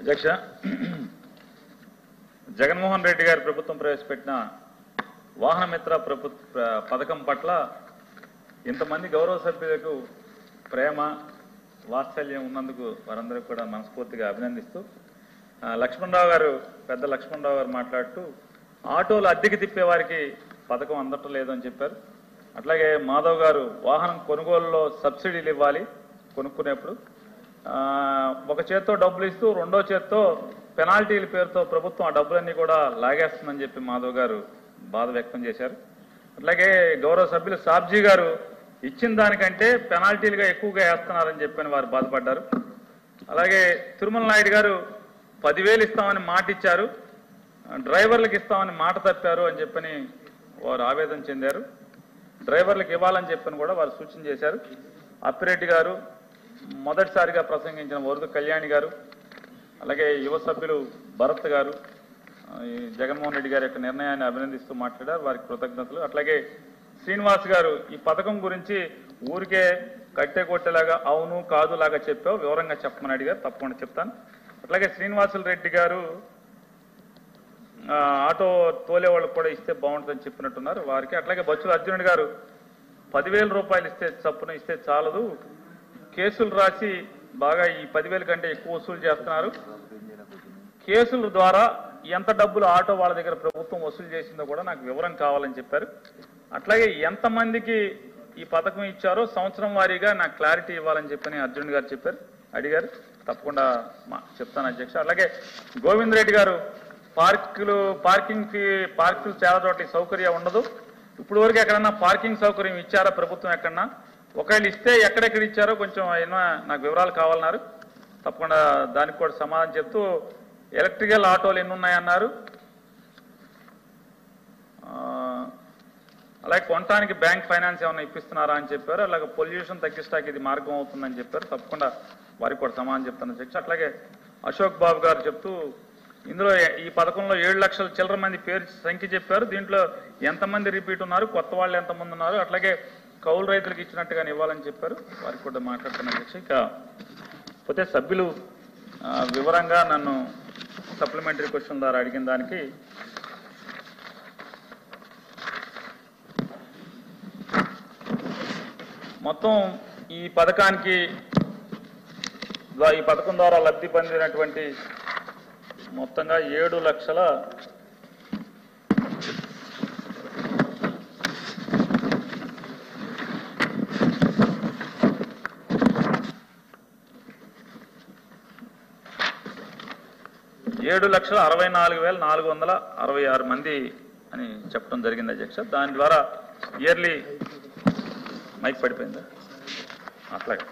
అధ్యక్ష జగన్మోహన్ రెడ్డి గారి ప్రభుత్వం ప్రవేశపెట్టిన వాహన మిత్ర ప్రభు ప్ర- పథకం పట్ల ఇంతమంది గౌరవ సభ్యులకు ప్రేమ వాత్సల్యం ఉన్నందుకు వారందరికీ కూడా మనస్ఫూర్తిగా అభినందిస్తూ ఆ, లక్ష్మణరావు గారు పెద్ద లక్ష్మణరావు గారు మాట్లాడుతూ ఆటోలు అద్దెకి తిప్పే వారికి పథకం అందటం లేదు అని చెప్పారు అట్లాగే మాధవ్ గారు వాహనం కొనుగోలులో సబ్సిడీలు ఇవ్వాలి కొనుక్కునేప్పుడు ఆ, ఒక చేత్తో డబ్బులు ఇస్తూ రెండో చేత్తో పెనాల్టీల పేరుతో ప్రభుత్వం ఆ డబ్బులన్నీ కూడా లాగేస్తుందని చెప్పి మాధవ్ గారు బాధ వ్యక్తం చేశారు అట్లాగే గౌరవ సభ్యులు సాబ్జీ గారు ఇచ్చిన దానికంటే పెనాల్టీలుగా ఎక్కువగా వేస్తున్నారని చెప్పని వారు బాధపడ్డారు అలాగే తిరుమల నాయుడు గారు పదివేలు ఇస్తామని మాట ఇచ్చారు డ్రైవర్లకు ఇస్తామని మాట తప్పారు అని చెప్పని వారు ఆవేదన చెందారు డ్రైవర్లకు ఇవ్వాలని చెప్పని కూడా వారు సూచన చేశారు అప్పిరెడ్డి గారు మొదటిసారిగా ప్రసంగించిన వరదు కళ్యాణి గారు అలాగే యువ సభ్యులు భరత్ గారు ఆ, ఈ జగన్మోహన్ రెడ్డి గారి యొక్క నిర్ణయాన్ని అభినందిస్తూ మాట్లాడారు వారికి కృతజ్ఞతలు అట్లాగే శ్రీనివాస్ గారు ఈ పథకం గురించి ఊరికే కట్టె కొట్టేలాగా అవును కాదు లాగా చెప్పావు వివరంగా చెప్పమని అడిగారు తప్పకుండా చెప్తాను అట్లాగే శ్రీనివాసులు రెడ్డి గారు ఆ, ఆటో తోలే వాళ్ళకి కూడా ఇస్తే బాగుంటుందని చెప్పినట్టున్నారు వారికి అట్లాగే బచ్చుల అర్జునుడు గారు పదివేల రూపాయలు ఇస్తే చప్పున ఇస్తే చాలదు కేసులు రాసి బాగా ఈ పదివేల కంటే ఎక్కువ వసూలు చేస్తున్నారు కేసుల ద్వారా ఎంత డబ్బులు ఆటో వాళ్ళ దగ్గర ప్రభుత్వం వసూలు చేసిందో కూడా నాకు వివరం కావాలని చెప్పారు అట్లాగే ఎంతమందికి ఈ పథకం ఇచ్చారో సంవత్సరం వారీగా నాకు క్లారిటీ ఇవ్వాలని చెప్పని అర్జున్ గారు చెప్పారు అడిగారు తప్పకుండా మా- చెప్తాను అధ్యక్ష అలాగే గోవింద్ రెడ్డి గారు పార్కులు పార్కింగ్ కి పార్కులు చాలా చోట్ల సౌకర్యం ఉండదు ఇప్పుడు వరకు ఎక్కడన్నా పార్కింగ్ సౌకర్యం ఇచ్చారా ప్రభుత్వం ఎక్కడన్నా ఒకవేళ ఇస్తే ఎక్కడెక్కడ ఇచ్చారో కొంచెం ఏమన్నా నాకు వివరాలు కావాలన్నారు తప్పకుండా దానికి కూడా సమాధానం చెప్తూ ఎలక్ట్రికల్ ఆటోలు ఎన్ని ఉన్నాయన్నారు ఆ, అలాగే కొనటానికి బ్యాంక్ ఫైనాన్స్ ఏమైనా ఇప్పిస్తున్నారా అని చెప్పారు అలాగే పొల్యూషన్ తగ్గించడానికి ఇది మార్గం అవుతుందని చెప్పారు తప్పకుండా వారికి కూడా సమాధానం చెప్తాను అధ్యక్ష అట్లాగే అశోక్ బాబు గారు చెప్తూ ఇందులో ఏ- ఈ పథకంలో ఏడు లక్షల చిల్లర మంది పేరు సంఖ్య చెప్పారు దీంట్లో ఎంతమంది రిపీట్ ఉన్నారు కొత్త వాళ్ళు ఎంతమంది ఉన్నారు అట్లాగే కౌలు రైతులకు ఇచ్చినట్టుగా ఇవ్వాలని చెప్పారు వారికి కూడా మాట్లాడుతున్న అధ్యక్ష ఇక పోతే సభ్యులు ఆ, వివరంగా నన్ను సప్లిమెంటరీ క్వశ్చన్ ద్వారా అడిగిన దానికి మొత్తం ఈ పథకానికి ద్వా- ఈ పథకం ద్వారా లబ్ధి పొందినటువంటి మొత్తంగా ఏడు లక్షల ఏడు లక్షల అరవై నాలుగు వేల నాలుగు వందల అరవై ఆరు మంది అని చెప్పడం జరిగింది అధ్యక్ష దాని ద్వారా ఇయర్లీ మైక్ పడిపోయిందా అట్లాగే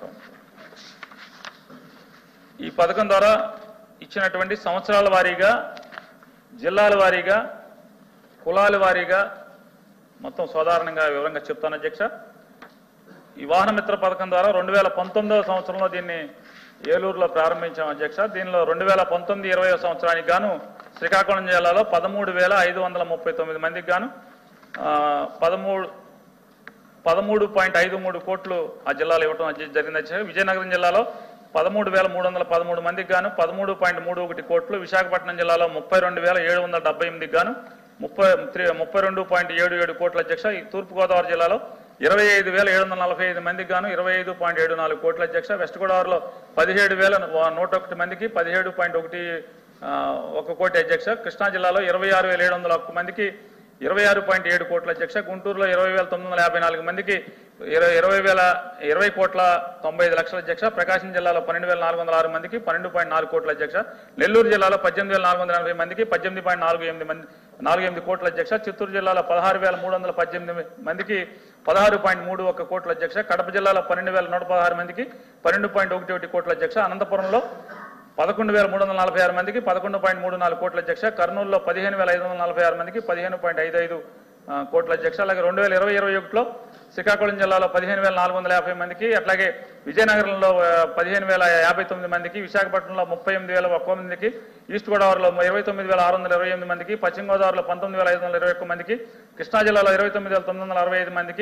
ఈ పథకం ద్వారా ఇచ్చినటువంటి సంవత్సరాల వారీగా జిల్లాల వారీగా కులాల వారీగా మొత్తం సాధారణంగా వివరంగా చెప్తాను అధ్యక్ష ఈ వాహన మిత్ర పథకం ద్వారా రెండు వేల పంతొమ్మిదవ సంవత్సరంలో దీన్ని ఏలూరులో ప్రారంభించాం అధ్యక్ష దీనిలో రెండు వేల పంతొమ్మిది ఇరవై సంవత్సరానికి గాను శ్రీకాకుళం జిల్లాలో పదమూడు వేల ఐదు వందల ముప్పై తొమ్మిది మందికి గాను ఆ, పదమూడు పదమూడు పాయింట్ ఐదు మూడు కోట్లు ఆ జిల్లాలో ఇవ్వడం అధ్య- జరిగింది అధ్యక్ష విజయనగరం జిల్లాలో పదమూడు వేల మూడు వందల పదమూడు మందికి గాను పదమూడు పాయింట్ మూడు ఒకటి కోట్లు విశాఖపట్నం జిల్లాలో ముప్పై రెండు వేల ఏడు వందల డెబ్బై ఎనిమిదికి గాను ముప్పై త్రి- ముప్పై రెండు పాయింట్ ఏడు ఏడు కోట్ల అధ్యక్ష ఈ తూర్పుగోదావరి జిల్లాలో ఇరవై ఐదు వేల ఏడు వందల నలభై ఐదు మందికి గాను ఇరవై ఐదు పాయింట్ ఏడు నాలుగు కోట్ల అధ్యక్ష వెస్ట్ గోదావరిలో పదిహేడు వేల నూట ఒకటి మందికి పదిహేడు పాయింట్ ఒకటి ఆ, ఒక కోటి అధ్యక్ష కృష్ణా జిల్లాలో ఇరవై ఆరు వేల ఏడు వందల ఒక్క మందికి ఇరవై ఆరు పాయింట్ ఏడు కోట్ల అధ్యక్ష గుంటూరులో ఇరవై వేల తొమ్మిది వందల యాభై నాలుగు మందికి ఇరవై ఇరవై వేల ఇరవై కోట్ల తొంభై ఐదు లక్షల అధ్యక్ష ప్రకాశం జిల్లాలో పన్నెండు వేల నాలుగు వందల ఆరు మందికి పన్నెండు పాయింట్ నాలుగు కోట్ల అధ్యక్ష నెల్లూరు జిల్లాలో పద్దెనిమిది వేల నాలుగు వందల ఎనభై మందికి పద్దెనిమిది పాయింట్ నాలుగు ఎనిమిది మంది నాలుగు ఎనిమిది కోట్ల అధ్యక్ష చిత్తూరు జిల్లాలో పదహారు వేల మూడు వందల పద్దెనిమిది మందికి పదహారు పాయింట్ మూడు ఒక్క కోట్ల అధ్యక్ష కడప జిల్లాలో పన్నెండు వేల నూట పదహారు మందికి పన్నెండు పాయింట్ ఒకటి ఒకటి కోట్ల అధ్యక్ష అనంతపురంలో పదకొండు వేల మూడు వందల నలభై ఆరు మందికి పదకొండు పాయింట్ మూడు నాలుగు కోట్ల అధ్యక్ష కర్నూలులో పదిహేను వేల ఐదు వందల నలభై ఆరు మందికి పదిహేను పాయింట్ ఐదు ఐదు ఆ, కోట్ల అధ్యక్ష అలాగే రెండు వేల ఇరవై ఇరవై ఒకటిలో శ్రీకాకుళం జిల్లాలో పదిహేను వేల నాలుగు వందల యాభై మందికి అట్లాగే విజయనగరంలో ఆ, పదిహేను వేల యాభై తొమ్మిది మందికి విశాఖపట్నంలో ముప్పై ఎనిమిది వేల ఒక్క మందికి ఈస్ట్ గోదావరిలో ఇరవై తొమ్మిది వేల ఆరు వందల ఇరవై ఎనిమిది మందికి పశ్చిమ గోదావరిలో పంతొమ్మిది వేల ఐదు వందల ఇరవై ఒక్క మందికి కృష్ణా జిల్లాలో ఇరవై తొమ్మిది వేల తొమ్మిది వందల అరవై ఐదు మందికి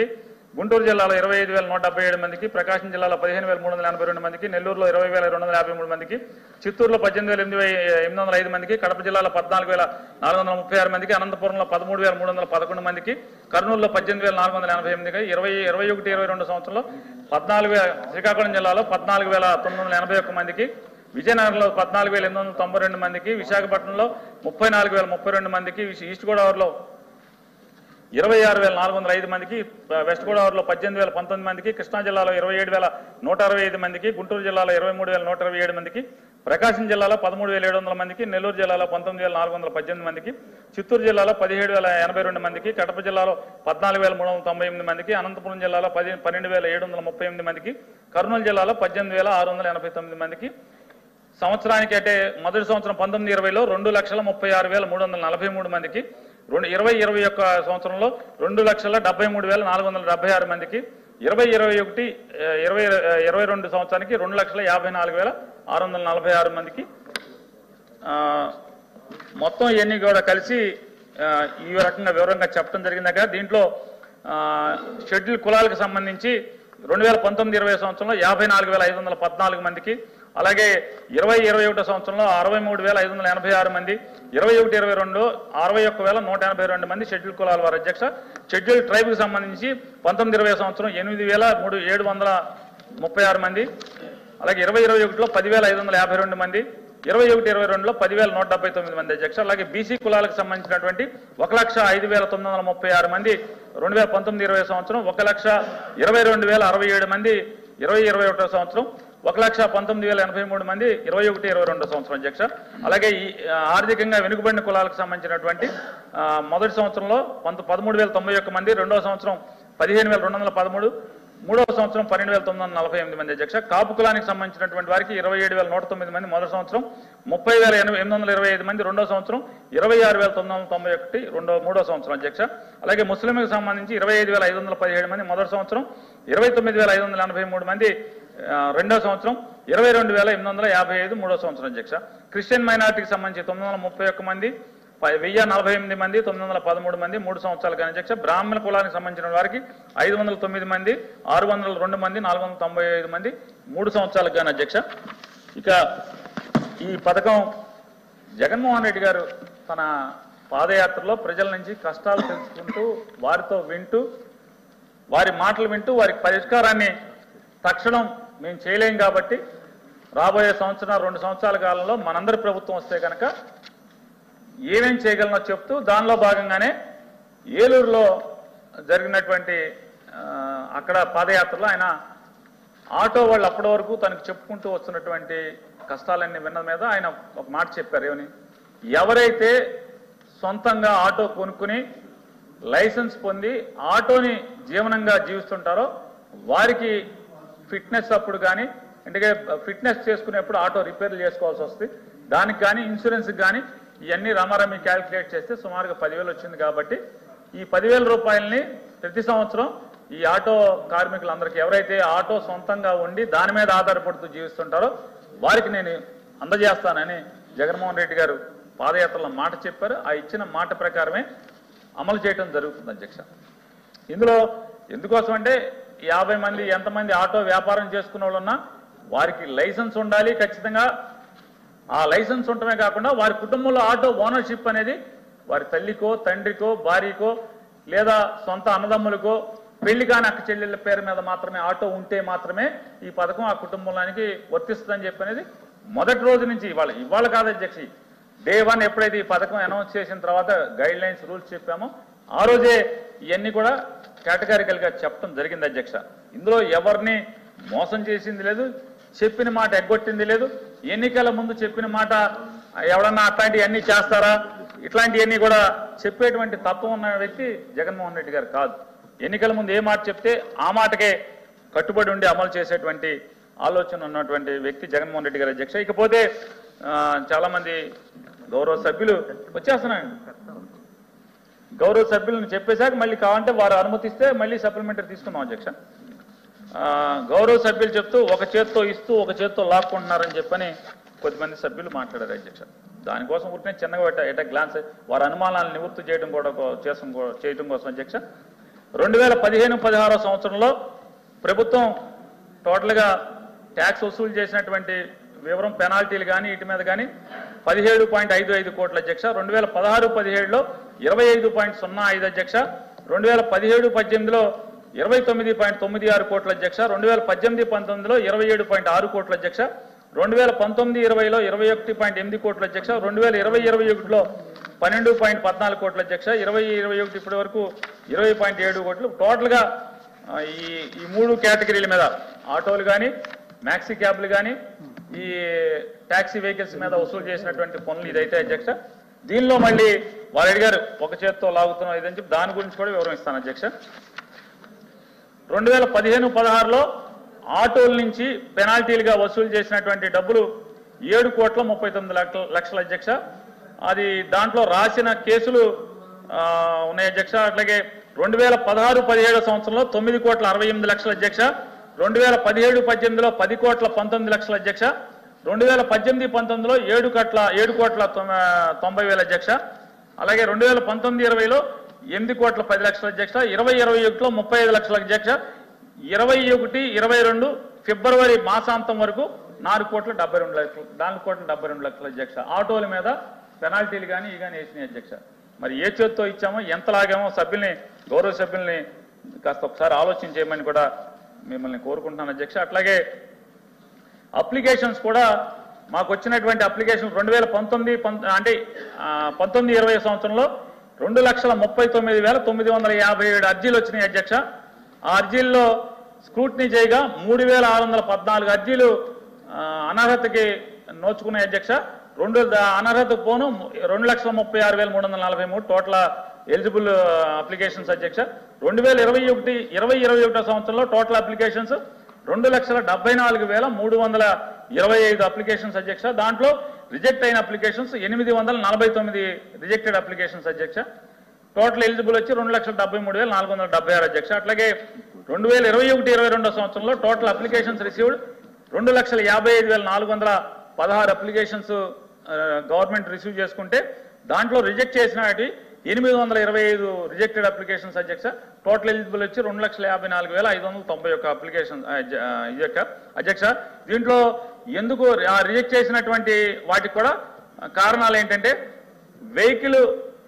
గుంటూరు జిల్లాలో ఇరవై ఐదు వేల నూట డెబ్బై ఏడు మందికి ప్రకాశం జిల్లాలో పదిహేను వేల మూడు వందల ఎనభై రెండు మందికి నెల్లూరులో ఇరవై వేల రెండు వందల యాభై మూడు మందికి చిత్తూరులో పద్దెనిమిది వేల ఎనిమిది వే- ఎనిమిది వందల ఐదు మందికి కడప జిల్లాలో పద్నాలుగు వేల నాలుగు వందల ముప్పై ఆరు మందికి అనంతపురంలో పదమూడు వేల మూడు వందల పదకొండు మందికి కర్నూలులో పద్దెనిమిది వేల నాలుగు వందల ఎనభై ఎనిమిదికి ఇరవై ఇరవై ఒకటి ఇరవై రెండు సంవత్సరంలో పద్నాలుగు వేల శ్రీకాకుళం జిల్లాలో పద్నాలుగు వేల తొమ్మిది వందల ఎనభై ఒక్క మందికి విజయనగరంలో పద్నాలుగు వేల ఎనిమిది వందల తొంభై రెండు మందికి విశాఖపట్నంలో ముప్పై నాలుగు వేల ముప్పై రెండు మందికి ఈస్ట్ గోదావరిలో ఇరవై ఆరు వేల నాలుగు వందల ఐదు మందికి ఆ, వెస్ట్ గోదావరిలో పద్దెనిమిది వేల పంతొమ్మిది మందికి కృష్ణా జిల్లాలో ఇరవై ఏడు వేల నూట అరవై ఐదు మందికి గుంటూరు జిల్లాలో ఇరవై మూడు వేల నూట ఇరవై ఏడు మందికి ప్రకాశం జిల్లాలో పదమూడు వేల ఏడు వందల మందికి నెల్లూరు జిల్లాలో పంతొమ్మిది వేల నాలుగు వందల పద్దెనిమిది మందికి చిత్తూరు జిల్లాలో పదిహేడు వేల ఎనభై రెండు మందికి కడప జిల్లాలో పద్నాలుగు వేల మూడు వందల తొంభై ఎనిమిది మందికి అనంతపురం జిల్లాలో పది పన్నెండు వేల ఏడు వందల ముప్పై ఎనిమిది మందికి కర్నూలు జిల్లాలో పద్దెనిమిది వేల ఆరు వందల ఎనభై తొమ్మిది మందికి సంవత్సరానికి అంటే మొదటి సంవత్సరం పంతొమ్మిది ఇరవైలో రెండు లక్షల ముప్పై ఆరు వేల మూడు వందల నలభై మూడు మందికి రెండు ఇరవై ఇరవై ఒక్క సంవత్సరంలో రెండు లక్షల డెబ్బై మూడు వేల నాలుగు వందల డెబ్బై ఆరు మందికి ఇరవై ఇరవై ఒకటి ఆ, ఇరవై ఆ, ఇరవై రెండు సంవత్సరానికి రెండు లక్షల యాభై నాలుగు వేల ఆరు వందల నలభై ఆరు మందికి ఆ, మొత్తం ఇవన్నీ కూడా కలిసి ఆ, ఈ రకంగా వివరంగా చెప్పడం జరిగిందాక దీంట్లో ఆ, షెడ్యూల్ కులాలకు సంబంధించి రెండు వేల పంతొమ్మిది ఇరవై సంవత్సరంలో యాభై నాలుగు వేల ఐదు వందల పద్నాలుగు మందికి అలాగే ఇరవై ఇరవై ఒకటో సంవత్సరంలో అరవై మూడు వేల ఐదు వందల ఎనభై ఆరు మంది ఇరవై ఒకటి ఇరవై రెండు అరవై ఒక్క వేల నూట ఎనభై రెండు మంది షెడ్యూల్ కులాల వారి అధ్యక్ష షెడ్యూల్ ట్రైబ్కి సంబంధించి పంతొమ్మిది ఇరవై సంవత్సరం ఎనిమిది వేల మూడు ఏడు వందల ముప్పై ఆరు మంది అలాగే ఇరవై ఇరవై ఒకటిలో పదివేల ఐదు వందల యాభై రెండు మంది ఇరవై ఒకటి ఇరవై రెండులో పదివేల నూట డెబ్బై తొమ్మిది మంది అధ్యక్ష అలాగే బీసీ కులాలకు సంబంధించినటువంటి ఒక లక్ష ఐదు వేల తొమ్మిది వందల ముప్పై ఆరు మంది రెండు వేల పంతొమ్మిది ఇరవై సంవత్సరం ఒక లక్ష ఇరవై రెండు వేల అరవై ఏడు మంది ఇరవై ఇరవై ఒకటో సంవత్సరం ఒక లక్ష పంతొమ్మిది వేల ఎనభై మూడు మంది ఇరవై ఒకటి ఇరవై రెండో సంవత్సరం అధ్యక్ష అలాగే ఈ ఆ, ఆర్థికంగా వెనుకబడిన కులాలకు సంబంధించినటువంటి ఆ, మొదటి సంవత్సరంలో పంత పదమూడు వేల తొంభై ఒక్క మంది రెండో సంవత్సరం పదిహేను వేల రెండు వందల పదమూడు మూడవ సంవత్సరం పన్నెండు వేల తొమ్మిది వందల నలభై ఎనిమిది మంది అధ్యక్ష కాపు కులానికి సంబంధించినటువంటి వారికి ఇరవై ఏడు వేల నూట తొమ్మిది మంది మొదటి సంవత్సరం ముప్పై వేల ఎనిమిది ఎనిమిది వందల ఇరవై ఐదు మంది రెండో సంవత్సరం ఇరవై ఆరు వేల తొమ్మిది వందల తొంభై ఒకటి రెండో మూడో సంవత్సరం అధ్యక్ష అలాగే ముస్లింలకు సంబంధించి ఇరవై ఐదు వేల ఐదు వందల పదిహేడు మంది మొదటి సంవత్సరం ఇరవై తొమ్మిది వేల ఐదు వందల ఎనభై మూడు మంది ఆ, రెండో సంవత్సరం ఇరవై రెండు వేల ఎనిమిది వందల యాభై ఐదు మూడో సంవత్సరం అధ్యక్ష క్రిస్టియన్ మైనార్టీకి సంబంధించి తొమ్మిది వందల ముప్పై ఒక్క మంది ప- వెయ్యి నలభై ఎనిమిది మంది తొమ్మిది వందల పదమూడు మంది మూడు సంవత్సరాల కానీ అధ్యక్ష బ్రాహ్మణ కులానికి సంబంధించిన వారికి ఐదు వందల తొమ్మిది మంది ఆరు వందల రెండు మంది నాలుగు వందల తొంభై ఐదు మంది మూడు సంవత్సరాలకు కానీ అధ్యక్ష ఇక ఈ పథకం జగన్మోహన్ రెడ్డి గారు తన పాదయాత్రలో ప్రజల నుంచి కష్టాలు తెలుసుకుంటూ వారితో వింటూ వారి మాటలు వింటూ వారికి పరిష్కారాన్ని తక్షణం మేము చేయలేం కాబట్టి రాబోయే సంవత్సరం రెండు సంవత్సరాల కాలంలో మనందరి ప్రభుత్వం వస్తే కనుక ఏమేం చేయగలనో చెప్తూ దానిలో భాగంగానే ఏలూరులో జరిగినటువంటి ఆ, అక్కడ పాదయాత్రలో ఆయన ఆటో వాళ్ళు అప్పటి వరకు తనకు చెప్పుకుంటూ వస్తున్నటువంటి కష్టాలన్నీ విన్న మీద ఆయన ఒక మాట చెప్పారు ఏమని ఎవరైతే సొంతంగా ఆటో కొనుక్కుని లైసెన్స్ పొంది ఆటోని జీవనంగా జీవిస్తుంటారో వారికి ఫిట్నెస్ అప్పుడు కానీ అంటే ఫిట్నెస్ చేసుకునేప్పుడు ఆటో రిపేర్లు చేసుకోవాల్సి వస్తుంది దానికి కానీ ఇన్సూరెన్స్కి కానీ ఇవన్నీ రామారామి క్యాలిక్యులేట్ చేస్తే సుమారుగా పదివేలు వచ్చింది కాబట్టి ఈ పదివేల రూపాయలని ప్రతి సంవత్సరం ఈ ఆటో కార్మికులందరికీ ఎవరైతే ఆటో సొంతంగా ఉండి దాని మీద ఆధారపడుతూ జీవిస్తుంటారో వారికి నేను అందజేస్తానని జగన్మోహన్ రెడ్డి గారు పాదయాత్రలో మాట చెప్పారు ఆ ఇచ్చిన మాట ప్రకారమే అమలు చేయడం జరుగుతుంది అధ్యక్ష ఇందులో ఎందుకోసం అంటే యాభై మంది ఎంతమంది ఆటో వ్యాపారం చేసుకున్న వాళ్ళు ఉన్నా వారికి లైసెన్స్ ఉండాలి ఖచ్చితంగా ఆ లైసెన్స్ ఉండటమే కాకుండా వారి కుటుంబంలో ఆటో ఓనర్షిప్ అనేది వారి తల్లికో తండ్రికో భార్యకో లేదా సొంత అన్నదమ్ములకో పెళ్లి కాని అక్క చెల్లెళ్ళ పేరు మీద మాత్రమే ఆటో ఉంటే మాత్రమే ఈ పథకం ఆ కుటుంబంలోనికి వర్తిస్తుందని చెప్పి అనేది మొదటి రోజు నుంచి ఇవాళ ఇవాళ కాదు అధ్యక్ష డే వన్ ఎప్పుడైతే ఈ పథకం అనౌన్స్ చేసిన తర్వాత గైడ్ లైన్స్ రూల్స్ చెప్పామో ఆ రోజే ఇవన్నీ కూడా కేటగారికల్ గా చెప్పడం జరిగింది అధ్యక్ష ఇందులో ఎవరిని మోసం చేసింది లేదు చెప్పిన మాట ఎగ్గొట్టింది లేదు ఎన్నికల ముందు చెప్పిన మాట ఎవడన్నా అట్లాంటివన్నీ చేస్తారా ఇట్లాంటివన్నీ కూడా చెప్పేటువంటి తత్వం ఉన్న వ్యక్తి జగన్మోహన్ రెడ్డి గారు కాదు ఎన్నికల ముందు ఏ మాట చెప్తే ఆ మాటకే కట్టుబడి ఉండి అమలు చేసేటువంటి ఆలోచన ఉన్నటువంటి వ్యక్తి జగన్మోహన్ రెడ్డి గారు అధ్యక్ష ఇకపోతే ఆ, చాలా మంది గౌరవ సభ్యులు వచ్చేస్తున్నాయండి గౌరవ సభ్యులను చెప్పేశాక మళ్ళీ కావాలంటే వారు అనుమతిస్తే మళ్ళీ సప్లిమెంటరీ తీసుకుందాం అధ్యక్ష ఆ, గౌరవ సభ్యులు చెప్తూ ఒక చేత్తో ఇస్తూ ఒక చేత్తో లాక్కుంటున్నారని చెప్పని కొద్దిమంది సభ్యులు మాట్లాడారు అధ్యక్ష దానికోసం ఊరికే చిన్నగా పెట్ట ఎట గ్లాన్స్ వారి అనుమానాలను నివృత్తి చేయడం కూడా కో- చేసం కో- చేయడం కోసం అధ్యక్ష రెండు వేల పదిహేను పదహారో సంవత్సరంలో ప్రభుత్వం టోటల్గా ట్యాక్స్ వసూలు చేసినటువంటి వివరం పెనాల్టీలు కానీ వీటి మీద కానీ పదిహేడు పాయింట్ ఐదు ఐదు కోట్ల అధ్యక్ష రెండు వేల పదహారు పదిహేడులో ఇరవై ఐదు పాయింట్ సున్నా ఐదు అధ్యక్ష రెండు వేల పదిహేడు పద్దెనిమిదిలో ఇరవై తొమ్మిది పాయింట్ తొమ్మిది ఆరు కోట్ల అధ్యక్ష రెండు వేల పద్దెనిమిది పంతొమ్మిదిలో ఇరవై ఏడు పాయింట్ ఆరు కోట్ల అధ్యక్ష రెండు వేల పంతొమ్మిది ఇరవైలో ఇరవై ఒకటి పాయింట్ ఎనిమిది కోట్ల అధ్యక్ష రెండు వేల ఇరవై ఇరవై ఒకటిలో పన్నెండు పాయింట్ పద్నాలుగు కోట్ల అధ్యక్ష ఇరవై ఇరవై ఒకటి ఇప్పటి వరకు ఇరవై పాయింట్ ఏడు కోట్లు టోటల్గా ఆ, ఈ ఈ మూడు కేటగిరీల మీద ఆటోలు కానీ మ్యాక్సీ క్యాబ్లు కానీ ఈ ట్యాక్సీ వెహికల్స్ మీద వసూలు చేసినటువంటి పనులు ఇదైతే అధ్యక్ష దీనిలో మళ్ళీ వాళ్ళు అడిగారు ఒక చేత్తో లాగుతున్నాం ఇదని చెప్పి దాని గురించి కూడా వివరం ఇస్తాను అధ్యక్ష రెండు వేల పదిహేను పదహారులో ఆటోల నుంచి పెనాల్టీలుగా వసూలు చేసినటువంటి డబ్బులు ఏడు కోట్ల ముప్పై తొమ్మిది లక్షల లక్షల అధ్యక్ష అది దాంట్లో రాసిన కేసులు ఆ, ఉన్నాయి అధ్యక్ష అట్లాగే రెండు వేల పదహారు పదిహేడు సంవత్సరంలో తొమ్మిది కోట్ల అరవై ఎనిమిది లక్షల అధ్యక్ష రెండు వేల పదిహేడు పద్దెనిమిదిలో పది కోట్ల పంతొమ్మిది లక్షల అధ్యక్ష రెండు వేల పద్దెనిమిది పంతొమ్మిదిలో ఏడు కోట్ల ఏడు కోట్ల తొమ్మ- తొంభై వేల అధ్యక్ష అలాగే రెండు వేల పంతొమ్మిది ఇరవైలో ఎనిమిది కోట్ల పది లక్షల అధ్యక్ష ఇరవై ఇరవై ఒకటిలో ముప్పై ఐదు లక్షల అధ్యక్ష ఇరవై ఒకటి ఇరవై రెండు ఫిబ్రవరి మాసాంతం వరకు నాలుగు కోట్ల డెబ్బై రెండు లక్షలు నాలుగు కోట్ల డెబ్బై రెండు లక్షల అధ్యక్ష ఆటోల మీద పెనాల్టీలు కానీ ఇవి కానీ వేసినాయి అధ్యక్ష మరి ఏ చేత్తో ఇచ్చామో ఎంత లాగామో సభ్యుల్ని గౌరవ సభ్యుల్ని కాస్త ఒకసారి ఆలోచన చేయమని కూడా మిమ్మల్ని కోరుకుంటున్నాను అధ్యక్ష అట్లాగే అప్లికేషన్స్ కూడా మాకు వచ్చినటువంటి అప్లికేషన్ రెండు వేల పంతొమ్మిది పంత- అంటే ఆ, పంతొమ్మిది ఇరవై సంవత్సరంలో రెండు లక్షల ముప్పై తొమ్మిది వేల తొమ్మిది వందల యాభై ఏడు అర్జీలు వచ్చినాయి అధ్యక్ష ఆ అర్జీల్లో స్క్రూటినీ చేయగా మూడు వేల ఆరు వందల పద్నాలుగు అర్జీలు ఆ, అనర్హతకి నోచుకున్నాయి అధ్యక్ష రెండు ద- అనర్హతకు పోను రెండు లక్షల ముప్పై ఆరు వేల మూడు వందల నలభై మూడు టోటల్ ఎలిజిబుల్ అప్లికేషన్స్ అధ్యక్ష రెండు వేల ఇరవై ఒకటి ఇరవై ఇరవై ఒకటో సంవత్సరంలో టోటల్ అప్లికేషన్స్ రెండు లక్షల డెబ్బై నాలుగు వేల మూడు వందల ఇరవై ఐదు అప్లికేషన్స్ అధ్యక్ష దాంట్లో రిజెక్ట్ అయిన అప్లికేషన్స్ ఎనిమిది వందల నలభై తొమ్మిది రిజెక్టెడ్ అప్లికేషన్స్ అధ్యక్ష టోటల్ ఎలిజిబుల్ వచ్చి రెండు లక్షల డెబ్బై మూడు వేల నాలుగు వందల డెబ్బై ఆరు అధ్యక్ష అట్లాగే రెండు వేల ఇరవై ఒకటి ఇరవై రెండో సంవత్సరంలో టోటల్ అప్లికేషన్స్ రిసీవ్డ్ రెండు లక్షల యాభై ఐదు వేల నాలుగు వందల పదహారు అప్లికేషన్స్ గవర్నమెంట్ రిసీవ్ చేసుకుంటే దాంట్లో రిజెక్ట్ చేసిన వాటి ఎనిమిది వందల ఇరవై ఐదు రిజెక్టెడ్ అప్లికేషన్స్ అధ్యక్ష టోటల్ ఎలిజిబుల్ వచ్చి రెండు లక్షల యాభై నాలుగు వేల ఐదు వందల తొంభై ఒక్క అప్లికేషన్ ఇది యొక్క అధ్యక్ష దీంట్లో ఎందుకు ఆ రిజెక్ట్ చేసినటువంటి వాటికి కూడా కారణాలు ఏంటంటే వెహికల్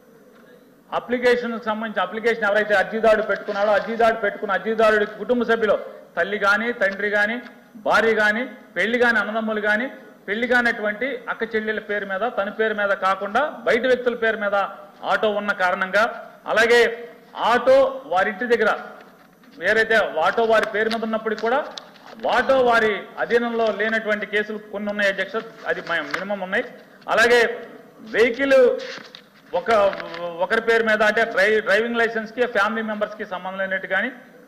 అప్లికేషన్ సంబంధించి అప్లికేషన్ ఎవరైతే అర్జీదారుడు పెట్టుకున్నాడో అర్జీదారుడు పెట్టుకున్న అర్జీదారుడి కుటుంబ సభ్యులు తల్లి కానీ తండ్రి కానీ భార్య కానీ పెళ్లి కాని అన్నదమ్ములు కానీ పెళ్లి కానటువంటి అక్క చెల్లెల పేరు మీద తన పేరు మీద కాకుండా బయట వ్యక్తుల పేరు మీద ఆటో ఉన్న కారణంగా అలాగే ఆటో వారింటి దగ్గర వేరైతే ఆటో వారి పేరు మీద ఉన్నప్పటికీ కూడా ఆటో వారి అధీనంలో లేనటువంటి కేసులు కొన్ని ఉన్నాయి అధ్యక్ష అది మినిమం ఉన్నాయి అలాగే వెహికల్ ఒక ఒకరి పేరు మీద అంటే డ్రై డ్రైవింగ్ లైసెన్స్ కి ఫ్యామిలీ మెంబర్స్ కి సంబంధం లేనట్టు కానీ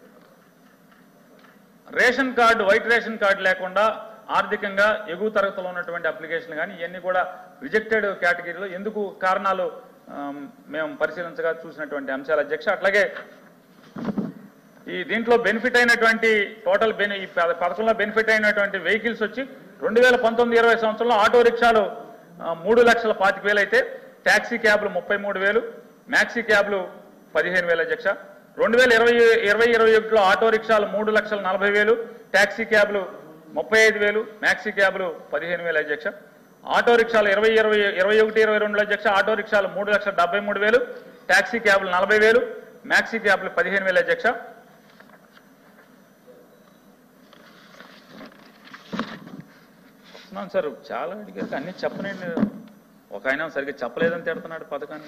ration card white ration card లేకుండా ఆర్థికంగా ఎగువ తరగతిలో ఉన్నటువంటి అప్లికేషన్లు కానీ ఇవన్నీ కూడా రిజెక్టెడ్ కేటగిరీలో ఎందుకు కారణాలు ఆమ్, మేము పరిశీలించగా చూసినటువంటి అంశాలు అధ్యక్ష అట్లాగే ఈ దీంట్లో బెనిఫిట్ అయినటువంటి టోటల్ బెని ఈ పథ- పథకంలో బెనిఫిట్ అయినటువంటి వెహికల్స్ వచ్చి రెండు వేల పంతొమ్మిది ఇరవై సంవత్సరంలో ఆటో రిక్షాలు ఆ, మూడు లక్షల పాతిక వేలు అయితే ట్యాక్సీ క్యాబ్లు ముప్పై మూడు వేలు మ్యాక్సీ క్యాబ్లు పదిహేను వేలు అధ్యక్ష రెండు వేల ఇరవై ఇరవై ఇరవై ఒకటిలో ఆటో రిక్షాలు మూడు లక్షల నలభై వేలు ట్యాక్సీ క్యాబ్లు ముప్పై ఐదు వేలు మ్యాక్సీ క్యాబ్లు పదిహేను వేలు అధ్యక్ష ఆటో రిక్షాలు ఇరవై ఇరవై ఇరవై ఒకటి ఇరవై రెండులో అధ్యక్ష ఆటో రిక్షాలు మూడు లక్షల డెబ్బై మూడు వేలు ట్యాక్సీ క్యాబ్లు నలభై వేలు మ్యాక్సీ క్యాబ్లు పదిహేను వేలు అధ్యక్ష వస్తున్నాను సార్ చాలా అడిగారు అన్ని చెప్పనండి ఒక ఆయన సరిగ్గా చెప్పలేదని తిడుతున్నాడు పథకాన్ని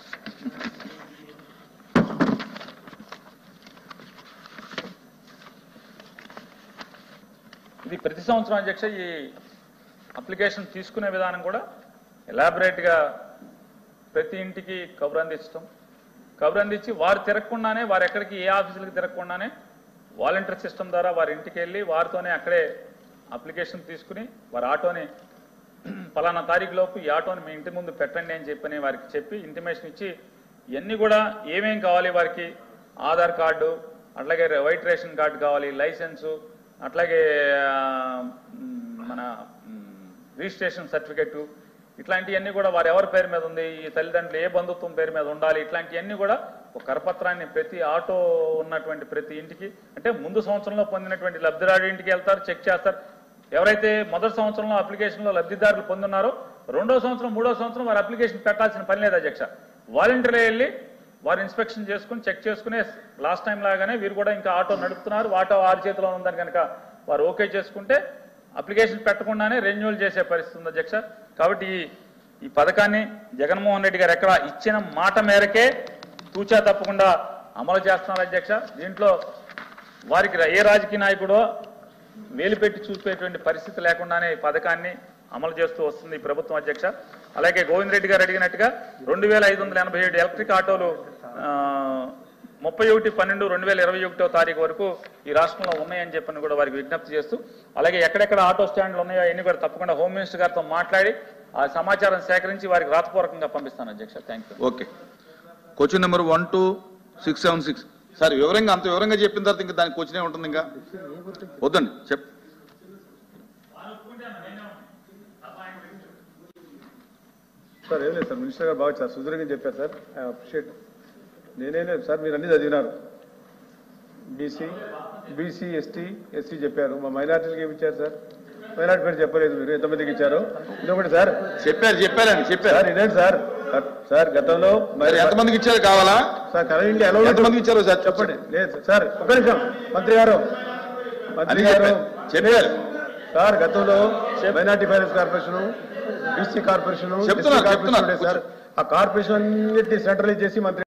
ఇది ప్రతి సంవత్సరం అధ్యక్ష ఈ అప్లికేషన్ తీసుకునే విధానం కూడా ఎలాబరేట్గా ప్రతి ఇంటికి కబురు అందించడం కబురు అందించి వారు తిరగకుండానే వారు ఎక్కడికి ఏ ఆఫీసులకు తిరగకుండానే వాలంటీర్ సిస్టమ్ ద్వారా వారి ఇంటికి వెళ్ళి వారితోనే అక్కడే అప్లికేషన్ తీసుకుని వారి ఆటోని పలానా తారీఖు లోపు ఈ ఆటోని మీ ఇంటి ముందు పెట్టండి అని చెప్పని వారికి చెప్పి ఇంటిమేషన్ ఇచ్చి ఇవన్నీ కూడా ఏమేం కావాలి వారికి ఆధార్ కార్డు అట్లాగే వైట్ రేషన్ కార్డు కావాలి లైసెన్సు అట్లాగే ఆ, మ్, మన మ్, రిజిస్ట్రేషన్ సర్టిఫికెట్ ఇట్లాంటివన్నీ కూడా వారు ఎవరి పేరు మీద ఉంది ఈ తల్లిదండ్రులు ఏ బంధుత్వం పేరు మీద ఉండాలి ఇట్లాంటివన్నీ కూడా ఒక కరపత్రాన్ని ప్రతి ఆటో ఉన్నటువంటి ప్రతి ఇంటికి అంటే ముందు సంవత్సరంలో పొందినటువంటి లబ్ధిదారుడి ఇంటికి వెళ్తారు చెక్ చేస్తారు ఎవరైతే మొదటి సంవత్సరంలో అప్లికేషన్లో లబ్ధిదారులు పొందున్నారో రెండో సంవత్సరం మూడో సంవత్సరం వారు అప్లికేషన్ పెట్టాల్సిన పని లేదు అధ్యక్ష వాలంటీర్లు వెళ్ళి వారు ఇన్స్పెక్షన్ చేసుకుని చెక్ చేసుకునే లాస్ట్ టైం లాగానే వీరు కూడా ఇంకా ఆటో నడుపుతున్నారు ఆటో వారి చేతిలో ఉందని కనుక వారు ఓకే చేసుకుంటే అప్లికేషన్ పెట్టకుండానే రెన్యువల్ చేసే పరిస్థితి ఉంది అధ్యక్ష కాబట్టి ఈ ఈ పథకాన్ని జగన్మోహన్ రెడ్డి గారు ఎక్కడ ఇచ్చిన మాట మేరకే తూచా తప్పకుండా అమలు చేస్తున్నారు అధ్యక్ష దీంట్లో వారికి ఏ రాజకీయ నాయకుడో వేలు పెట్టి చూపేటువంటి పరిస్థితి లేకుండానే ఈ పథకాన్ని అమలు చేస్తూ వస్తుంది ఈ ప్రభుత్వం అధ్యక్ష అలాగే గోవింద్ రెడ్డి గారు అడిగినట్టుగా రెండు వేల ఐదు వందల ఎనభై ఏడు ఎలక్ట్రిక్ ఆటోలు ఆ, ముప్పై ఒకటి పన్నెండు రెండు వేల ఇరవై ఒకటో తారీఖు వరకు ఈ రాష్ట్రంలో ఉన్నాయని చెప్పని కూడా వారికి విజ్ఞప్తి చేస్తూ అలాగే ఎక్కడెక్కడ ఆటో స్టాండ్లు ఉన్నాయో అవన్నీ కూడా తప్పకుండా హోమ్ మినిస్టర్ గారితో మాట్లాడి ఆ సమాచారం సేకరించి వారికి రాతపూర్వకంగా పంపిస్తాను అధ్యక్ష thank you okay question number one two six seven six sir వివరంగా అంత వివరంగా చెప్పిన తర్వాత ఇంకా దానికి క్వశ్చన్ ఉంటుంది ఇంకా వద్దండి చెప్ సార్ ఏం లేదు సార్ మినిస్టర్ గారు బాగా సార్ సుదీర్ఘంగా చెప్పారు సార్ ఐ అప్రిషియేట్ నేనే లేదు సార్ మీరు అన్ని చదివినారు బీసీ బీసీ ఎస్టీ ఎస్సీ చెప్పారు మా మైనార్టీలకు ఏమి ఇచ్చారు సార్ మైనార్టీ పేరు చెప్పలేదు మీరు ఎంతమందికి ఇచ్చారు ఇంకొకటి సార్ చెప్పారు చెప్పారండి చెప్పారు సార్ ఇదేంటి సార్ సార్ గతంలో మరి ఎంతమందికి ఇచ్చారు కావాలా సార్ కరెంట్ ఎలా ఎంతమందికి ఇచ్చారో సార్ చెప్పండి లేదు సార్ ఒక నిమిషం మంత్రి గారు మంత్రి అని గారు చెప్పారు చెప్పారు సార్ గతంలో minority finance corporation BC corporation చెప్తున్నా, కార్పొరేషన్ చెప్తున్నా. ఉండే సార్ ఆ కార్పొరేషన్ అన్నిటిని సెంట్రలైజ్ చేసి మంత్రి